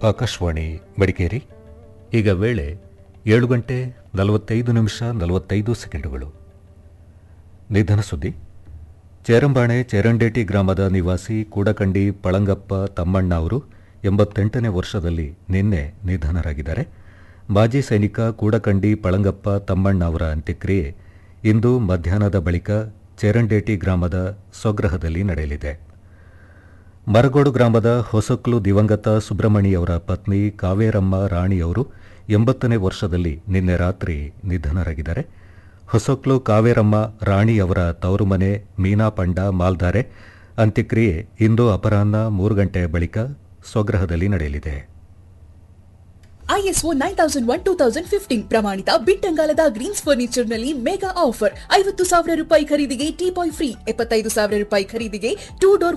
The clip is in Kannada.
ಆಕಾಶವಾಣಿ ಮಡಿಕೇರಿ ಈಗ ವೇಳೆ ಏಳು ಗಂಟೆ ನಲವತ್ತೈದು ನಿಮಿಷ ನಲವತ್ತೈದು ಸೆಕೆಂಡುಗಳು ನಿಧನ ಸುದ್ದಿ ಚೇರಂಬಾಣೆ ಚೇರಂಡೇಟಿ ಗ್ರಾಮದ ನಿವಾಸಿ ಕೂಡಕಂಡಿ ಪಳಂಗಪ್ಪ ತಮ್ಮಣ್ಣ ಅವರು ಎಂಬತ್ತೆಂಟನೇ ವರ್ಷದಲ್ಲಿ ನಿನ್ನೆ ನಿಧನರಾಗಿದ್ದಾರೆ ಮಾಜಿ ಸೈನಿಕ ಕೂಡಕಂಡಿ ಪಳಂಗಪ್ಪ ತಮ್ಮಣ್ಣ ಅವರ ಅಂತ್ಯಕ್ರಿಯೆ ಇಂದು ಮಧ್ಯಾಹ್ನದ ಬಳಿಕ ಚೇರಂಡೇಟಿ ಗ್ರಾಮದ ಸ್ವಗೃಹದಲ್ಲಿ ನಡೆಯಲಿದೆ ಮರಗೋಡು ಗ್ರಾಮದ ಹೊಸಕ್ಲು ದಿವಂಗತ ಸುಬ್ರಹ್ಮಣಿಯವರ ಪತ್ನಿ ಕಾವೇರಮ್ಮ ರಾಣಿಯವರು ಎಂಬತ್ತನೇ ವರ್ಷದಲ್ಲಿ ನಿನ್ನೆ ರಾತ್ರಿ ನಿಧನರಾಗಿದ್ದಾರೆ ಹೊಸಕ್ಲು ಕಾವೇರಮ್ಮ ರಾಣಿಯವರ ತವರು ಮನೆ ಮೀನಾಪಂಡ ಮಾಲ್ದಾರೆ ಅಂತ್ಯಕ್ರಿಯೆ ಇಂದು ಅಪರಾಹ್ನ ಮೂರು ಗಂಟೆಯ ಬಳಿಕ ಸ್ವಗೃಹದಲ್ಲಿ ನಡೆಯಲಿದೆ ISO nine thousand one two thousand fifteen ಪ್ರಮಾಣಿತ ಬಿಟ್ಟಂಗಾಲದ ಗ್ರೀನ್ಸ್ ಫರ್ನಿಚರ್ ನಲ್ಲಿ ಮೆಗಾ ಆಫರ್ ಐವತ್ತು ಸಾವಿರ ರೂಪಾಯಿ ಖರೀದಿಗೆ ಟೀ ಬಾಯ್ ಫ್ರೀ ಎಪ್ಪತ್ತೈದು ಸಾವಿರ ರೂಪಾಯಿ ಖರೀದಿಗೆ ಟೂ ಡೋರ್